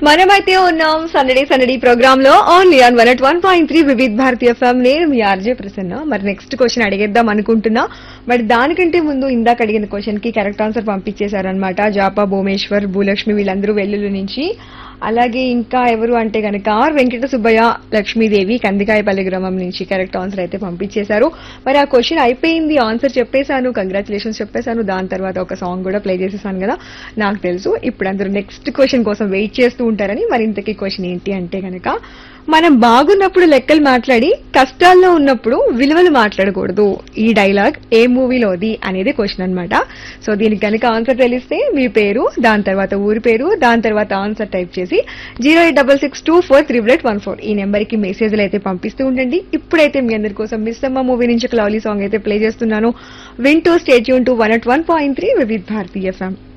మనమైతే ఉన్నాం సందడి సందడి ప్రోగ్రామ్ లో only on one one point three Vividh Bharatiya FM నేను మీ ఆర్జే ప్రసన్న మరి నెక్స్ట్ క్వశ్చన్ అడిగేద్దాం అనుకుంటున్నా మరి దానికంటే ముందు ఇందాక అడిగిన క్వశ్చన్ కి కరెక్ట్ ఆన్సర్ పంపించేశారనమాట జాపా భువనేశ్వర్ భూలక్ష్మి వీళ్ళందరూ వెల్లుల్లి నుంచి అలాగే ఇంకా ఎవరు అంటే గనక ఆర్ వెంకట సుబ్బయ్య లక్ష్మీదేవి కందికాయపల్లి గ్రామం నుంచి కరెక్ట్ ఆన్సర్ అయితే పంపించేశారు మరి ఆ క్వశ్చన్ అయిపోయింది ఆన్సర్ చెప్పేశాను కంగ్రాచులేషన్స్ చెప్పేశాను దాని తర్వాత ఒక సాంగ్ కూడా ప్లే చేసేసాను కదా నాకు తెలుసు ఇప్పుడు అందరూ నెక్స్ట్ క్వశ్చన్ కోసం వెయిట్ చేస్తూ ఉంటారని మరి ఇంతకీ క్వశ్చన్ ఏంటి అంటే గనక మనం బాగున్నప్పుడు లెక్కలు మాట్లాడి కష్టాల్లో ఉన్నప్పుడు విలువలు మాట్లాడకూడదు ఈ డైలాగ్ ఏ మూవీలోది అనేది క్వశ్చన్ అన్నమాట సో దీనికి కనుక ఆన్సర్ తెలిస్తే మీ పేరు దాని తర్వాత ఊరి పేరు దాని తర్వాత ఆన్సర్ టైప్ చేసి zero eight double six two four triple eight one four ఈ నెంబర్ కి మెసేజ్లు అయితే పంపిస్తూ ఉండండి ఇప్పుడైతే మీ అందరి కోసం మిస్ అమ్మ మూవీ నుంచి ఒక లవ్లీ సాంగ్ అయితే ప్లే చేస్తున్నాను వింటూ stay tuned to one at one point three Vividh Bharatiya FM